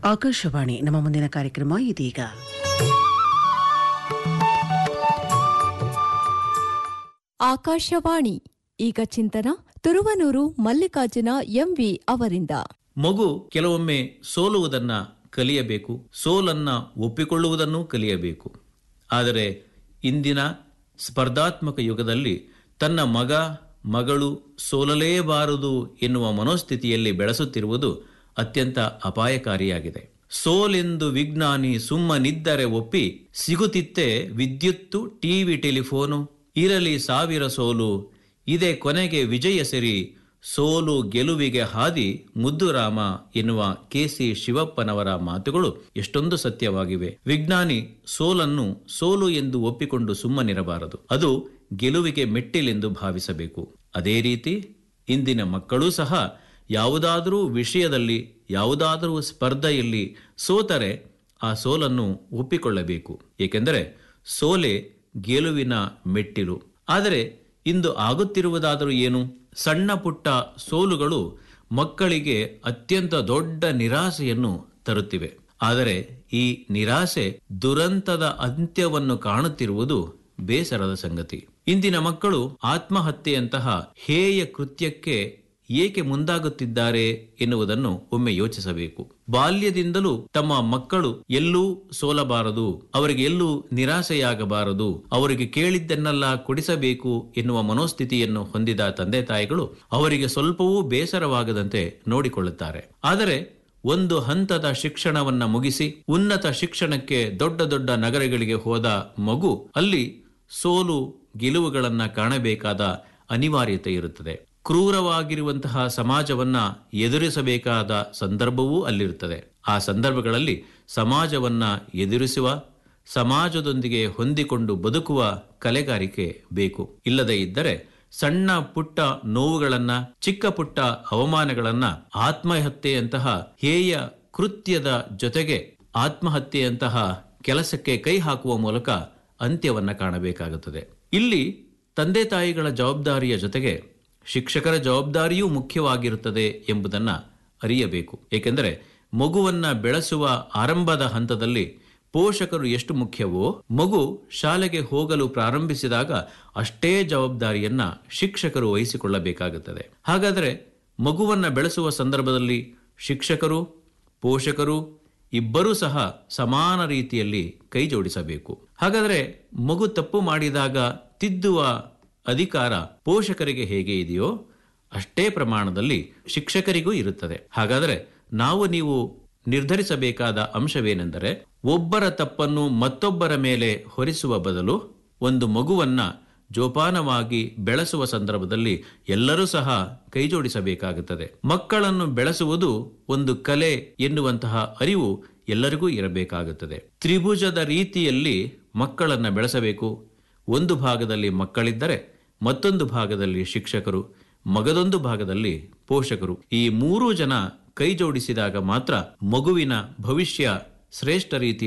ಆಕಾಶವಾಣಿ ನಮ್ಮ ಮುಂದಿನ ಕಾರ್ಯಕ್ರಮ ಇದೀಗ ಆಕಾಶವಾಣಿ ಈಗ ಚಿಂತನ ತುರುವನೂರು ಮಲ್ಲಿಕಾರ್ಜುನ ಎಂವಿ ಅವರಿಂದ ಮಗು ಕೆಲವೊಮ್ಮೆ ಸೋಲುವುದನ್ನ ಕಲಿಯಬೇಕು ಸೋಲನ್ನ ಒಪ್ಪಿಕೊಳ್ಳುವುದನ್ನು ಕಲಿಯಬೇಕು ಆದರೆ ಇಂದಿನ ಸ್ಪರ್ಧಾತ್ಮಕ ಯುಗದಲ್ಲಿ ತನ್ನ ಮಗ ಮಗಳು ಸೋಲಲೇಬಾರದು ಎನ್ನುವ ಮನೋಸ್ಥಿತಿಯಲ್ಲಿ ಬೆಳೆಸುತ್ತಿರುವುದು ಅತ್ಯಂತ ಅಪಾಯಕಾರಿಯಾಗಿದೆ ಸೋಲೆಂದು ವಿಜ್ಞಾನಿ ಸುಮ್ಮನಿದ್ದರೆ ಒಪ್ಪಿ ಸಿಗುತ್ತಿತ್ತೆ ವಿದ್ಯುತ್ತು ಟಿವಿ ಟೆಲಿಫೋನು ಇರಲಿ ಸಾವಿರ ಸೋಲು ಇದೇ ಕೊನೆಗೆ ವಿಜಯ ಸಿರಿ ಸೋಲು ಗೆಲುವಿಗೆ ಹಾದಿ ಮುದ್ದುರಾಮ ಎನ್ನುವ ಕೆಸಿ ಶಿವಪ್ಪನವರ ಮಾತುಗಳು ಎಷ್ಟೊಂದು ಸತ್ಯವಾಗಿವೆ ವಿಜ್ಞಾನಿ ಸೋಲನ್ನು ಸೋಲು ಎಂದು ಒಪ್ಪಿಕೊಂಡು ಸುಮ್ಮನಿರಬಾರದು ಅದು ಗೆಲುವಿಗೆ ಮೆಟ್ಟಿಲೆಂದು ಭಾವಿಸಬೇಕು ಅದೇ ರೀತಿ ಇಂದಿನ ಮಕ್ಕಳೂ ಸಹ ಯಾವುದಾದರೂ ವಿಷಯದಲ್ಲಿ ಯಾವುದಾದರೂ ಸ್ಪರ್ಧೆಯಲ್ಲಿ ಸೋತರೆ ಆ ಸೋಲನ್ನು ಒಪ್ಪಿಕೊಳ್ಳಬೇಕು ಏಕೆಂದರೆ ಸೋಲೆ ಗೆಲುವಿನ ಮೆಟ್ಟಿಲು ಆದರೆ ಇಂದು ಆಗುತ್ತಿರುವುದಾದರೂ ಏನು ಸಣ್ಣ ಪುಟ್ಟ ಸೋಲುಗಳು ಮಕ್ಕಳಿಗೆ ಅತ್ಯಂತ ದೊಡ್ಡ ನಿರಾಸೆಯನ್ನು ತರುತ್ತಿವೆ ಆದರೆ ಈ ನಿರಾಸೆ ದುರಂತದ ಅಂತ್ಯವನ್ನು ಕಾಣುತ್ತಿರುವುದು ಬೇಸರದ ಸಂಗತಿ ಇಂದಿನ ಮಕ್ಕಳು ಆತ್ಮಹತ್ಯೆಯಂತಹ ಹೇಯ ಕೃತ್ಯಕ್ಕೆ ಏಕೆ ಮುಂದಾಗುತ್ತಿದ್ದಾರೆ ಎನ್ನುವುದನ್ನು ಒಮ್ಮೆ ಯೋಚಿಸಬೇಕು ಬಾಲ್ಯದಿಂದಲೂ ತಮ್ಮ ಮಕ್ಕಳು ಎಲ್ಲೂ ಸೋಲಬಾರದು ಅವರಿಗೆ ಎಲ್ಲೂ ನಿರಾಸೆಯಾಗಬಾರದು ಅವರಿಗೆ ಕೇಳಿದ್ದನ್ನೆಲ್ಲ ಕೊಡಿಸಬೇಕು ಎನ್ನುವ ಮನೋಸ್ಥಿತಿಯನ್ನು ಹೊಂದಿದ ತಂದೆ ತಾಯಿಗಳು ಅವರಿಗೆ ಸ್ವಲ್ಪವೂ ಬೇಸರವಾಗದಂತೆ ನೋಡಿಕೊಳ್ಳುತ್ತಾರೆ ಆದರೆ ಒಂದು ಹಂತದ ಶಿಕ್ಷಣವನ್ನ ಮುಗಿಸಿ ಉನ್ನತ ಶಿಕ್ಷಣಕ್ಕೆ ದೊಡ್ಡ ದೊಡ್ಡ ನಗರಗಳಿಗೆ ಹೋದ ಮಗು ಅಲ್ಲಿ ಸೋಲು ಗೆಲುವುಗಳನ್ನ ಕಾಣಬೇಕಾದ ಅನಿವಾರ್ಯತೆ ಇರುತ್ತದೆ ಕ್ರೂರವಾಗಿರುವಂತಹ ಸಮಾಜವನ್ನ ಎದುರಿಸಬೇಕಾದ ಸಂದರ್ಭವೂ ಅಲ್ಲಿರುತ್ತದೆ ಆ ಸಂದರ್ಭಗಳಲ್ಲಿ ಸಮಾಜವನ್ನ ಎದುರಿಸುವ ಸಮಾಜದೊಂದಿಗೆ ಹೊಂದಿಕೊಂಡು ಬದುಕುವ ಕಲೆಗಾರಿಕೆ ಬೇಕು ಇಲ್ಲದೇ ಇದ್ದರೆ ಸಣ್ಣ ಪುಟ್ಟ ನೋವುಗಳನ್ನ ಚಿಕ್ಕ ಪುಟ್ಟ ಅವಮಾನಗಳನ್ನ ಆತ್ಮಹತ್ಯೆಯಂತಹ ಹೇಯ ಕೃತ್ಯದ ಜೊತೆಗೆ ಆತ್ಮಹತ್ಯೆಯಂತಹ ಕೆಲಸಕ್ಕೆ ಕೈ ಹಾಕುವ ಮೂಲಕ ಅಂತ್ಯವನ್ನ ಕಾಣಬೇಕಾಗುತ್ತದೆ ಇಲ್ಲಿ ತಂದೆ ತಾಯಿಗಳ ಜವಾಬ್ದಾರಿಯ ಜೊತೆಗೆ ಶಿಕ್ಷಕರ ಜವಾಬ್ದಾರಿಯೂ ಮುಖ್ಯವಾಗಿರುತ್ತದೆ ಎಂಬುದನ್ನ ಅರಿಯಬೇಕು ಏಕೆಂದರೆ ಮಗುವನ್ನ ಬೆಳೆಸುವ ಆರಂಭದ ಹಂತದಲ್ಲಿ ಪೋಷಕರು ಎಷ್ಟು ಮುಖ್ಯವೋ ಮಗು ಶಾಲೆಗೆ ಹೋಗಲು ಪ್ರಾರಂಭಿಸಿದಾಗ ಅಷ್ಟೇ ಜವಾಬ್ದಾರಿಯನ್ನ ಶಿಕ್ಷಕರು ವಹಿಸಿಕೊಳ್ಳಬೇಕಾಗುತ್ತದೆ ಹಾಗಾದರೆ ಮಗುವನ್ನ ಬೆಳೆಸುವ ಸಂದರ್ಭದಲ್ಲಿ ಶಿಕ್ಷಕರು ಪೋಷಕರು ಇಬ್ಬರೂ ಸಹ ಸಮಾನ ರೀತಿಯಲ್ಲಿ ಕೈ ಜೋಡಿಸಬೇಕು ಹಾಗಾದರೆ ಮಗು ತಪ್ಪು ಮಾಡಿದಾಗ ತಿದ್ದುವ ಅಧಿಕಾರ ಪೋಷಕರಿಗೆ ಹೇಗೆ ಇದೆಯೋ ಅಷ್ಟೇ ಪ್ರಮಾಣದಲ್ಲಿ ಶಿಕ್ಷಕರಿಗೂ ಇರುತ್ತದೆ ಹಾಗಾದರೆ ನಾವು ನೀವು ನಿರ್ಧರಿಸಬೇಕಾದ ಅಂಶವೇನೆಂದರೆ ಒಬ್ಬರ ತಪ್ಪನ್ನು ಮತ್ತೊಬ್ಬರ ಮೇಲೆ ಹೊರಿಸುವ ಬದಲು ಒಂದು ಮಗುವನ್ನ ಜೋಪಾನವಾಗಿ ಬೆಳೆಸುವ ಸಂದರ್ಭದಲ್ಲಿ ಎಲ್ಲರೂ ಸಹ ಕೈಜೋಡಿಸಬೇಕಾಗುತ್ತದೆ ಮಕ್ಕಳನ್ನು ಬೆಳೆಸುವುದು ಒಂದು ಕಲೆ ಎನ್ನುವಂತಹ ಅರಿವು ಎಲ್ಲರಿಗೂ ಇರಬೇಕಾಗುತ್ತದೆ ತ್ರಿಭುಜದ ರೀತಿಯಲ್ಲಿ ಮಕ್ಕಳನ್ನ ಬೆಳೆಸಬೇಕು ಒಂದು ಭಾಗದಲ್ಲಿ ಮಕ್ಕಳಿದ್ದರೆ ಮತ್ತೊಂದು ಭಾಗದಲ್ಲಿ ಶಿಕ್ಷಕರು ಮಗದೊಂದು ಭಾಗದಲ್ಲಿ ಪೋಷಕರು ಈ ಮೂರೂ ಜನ ಕೈ ಜೋಡಿಸಿದಾಗ ಮಾತ್ರ ಮಗುವಿನ ಭವಿಷ್ಯ ಶ್ರೇಷ್ಠ ರೀತಿ